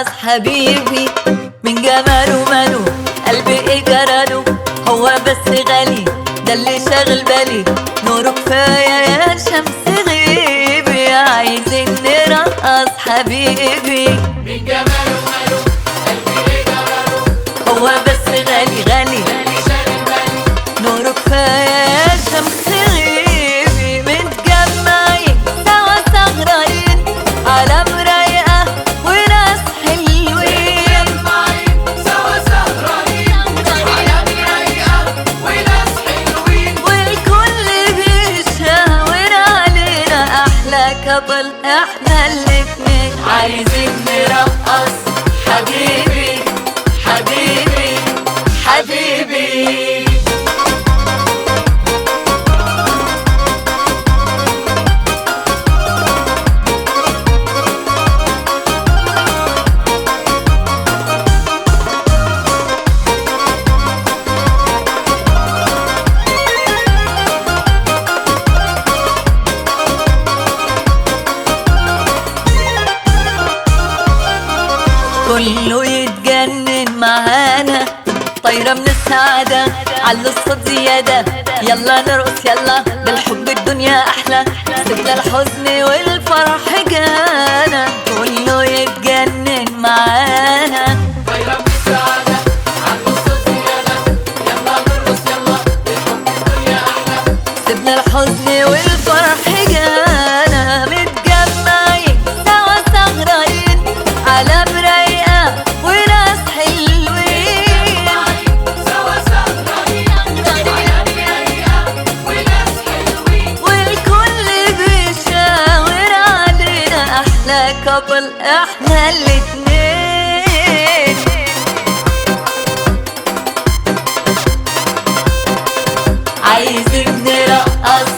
نرقص حبيبي من جماله ماله قلبي ايه جراله هو بس غالي ده اللي شاغل بالي نوره كفايه يا شمس غيبي عايزين نرقص حبيبي من جماله ماله قلبي ايه جراله هو بس غالي غالي اللي شاغل بالي نوره كفايه يا شمس غيبي متجمعين سوا سهرانين على مرايقه وناس حلوين معين سوا سهرانين على مرايقة وناس حلوين والكل بيشاور علينا احلى كبل احنا الاتنين عايزين نرقص حبيبي حبيبي حبيبي كله يتجنن معانا طايرة من السعادة على الصوت زيادة يلا نرقص يلا بالحب الدنيا أحلى سيبنا الحزن والفرح جانا كله يتجنن معانا طايرة من السعادة عالنص زيادة يلا نرقص يلا الحب الدنيا أحلى سيبنا الحزن والفرح جانا متجمعين سوا سهرانين على مرايقة وناس حلوين سوا سهرانين على مرايقة وناس حلوين والكل بيشاور علينا احلى كبل احنا الاتنين عايزين نرقص